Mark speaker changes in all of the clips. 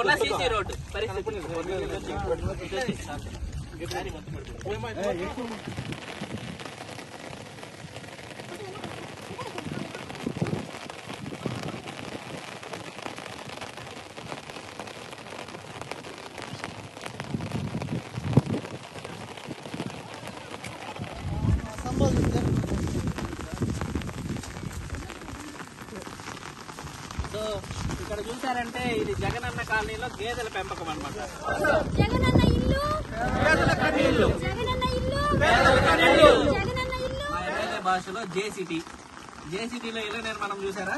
Speaker 1: ఉన్న CC road పరిస్థితి so ఇక్కడ చూసారంటే ఇది జగనన్న కాలనీలో గేదెల పెంపకం అనమాట
Speaker 2: జగనన్న ఇల్లు జగనన్న ఇల్లు జగనన్న ఇల్లు
Speaker 1: మా ఎమ్మెల్యే భాషలో జేసిటీ జేసిటీలో ఇల్లు నిర్మాణం చూసారా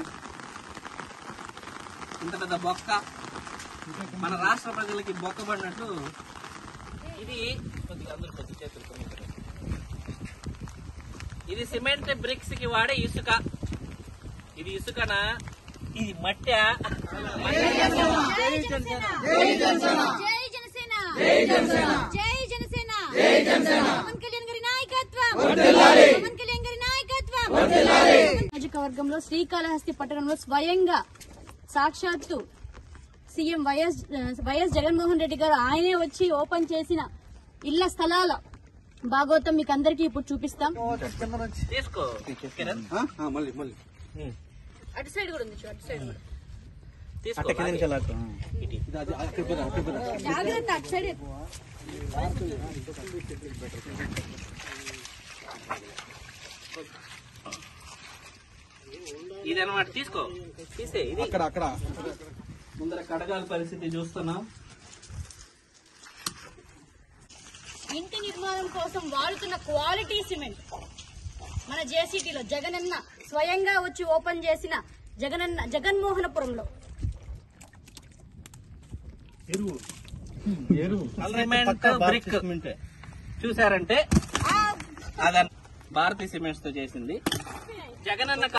Speaker 1: ఇంత పెద్ద బొక్క మన రాష్ట్ర ప్రజలకి బొక్క పడినట్టు ఇది కొద్దిగా అందరూ కొద్ది చేతులు కొన్ని ఇక్కడ. ఇది సిమెంట్ బ్రిక్స్ కి వాడే ఇసుక ఇది ఇసుకనా ఇది మట్టి
Speaker 2: జై జనసేన జై జనసేన జై జనసేన జై జనసేన జై జనసేన పవన్ కళ్యాణ్ గారి నాయకత్వం పవన్ కళ్యాణ్ గారి నాయకత్వం నియోజకవర్గంలో శ్రీకాళహస్తి పట్టణంలో స్వయంగా సాక్షాత్తు CM YS YS Jaganmohan Reddy గారు ఆయనే వచ్చి ఓపెన్ చేసిన ఇళ్ల స్థలాల భాగోతం మీకు అందరికీ ఇప్పుడు చూపిస్తాం
Speaker 1: తీసుకో కిరణ్.
Speaker 3: మళ్ళీ మళ్ళీ
Speaker 2: అటు సైడ్ కూడా ఉంది చూడు, అటు సైడ్ కూడా
Speaker 1: తీసుకో
Speaker 3: కింద నుంచి అలా అటు.
Speaker 1: ఇటు.
Speaker 3: ఇది అది అక్కడ పోయినా, అక్కడ పోయినా.
Speaker 2: జాగ్రత్త అటు సైడ్
Speaker 1: ఇది అనమాట తీసుకో తీసే ఇది
Speaker 3: అక్కడ అక్కడ
Speaker 1: ముందర కడగాల పరిస్థితి చూస్తున్నాం
Speaker 2: ఇంటి నిర్మాణం కోసం వాడుతున్న క్వాలిటీ సిమెంట్ మన జేసీటీలో జగనన్న స్వయంగా వచ్చి ఓపెన్ చేసిన జగనన్న జగన్మోహనపురంలో
Speaker 1: సిమెంట్ బ్రిక్ చూసారంటే అదన్ భారతీయ సిమెంట్స్ తో చేసింది జగనన్న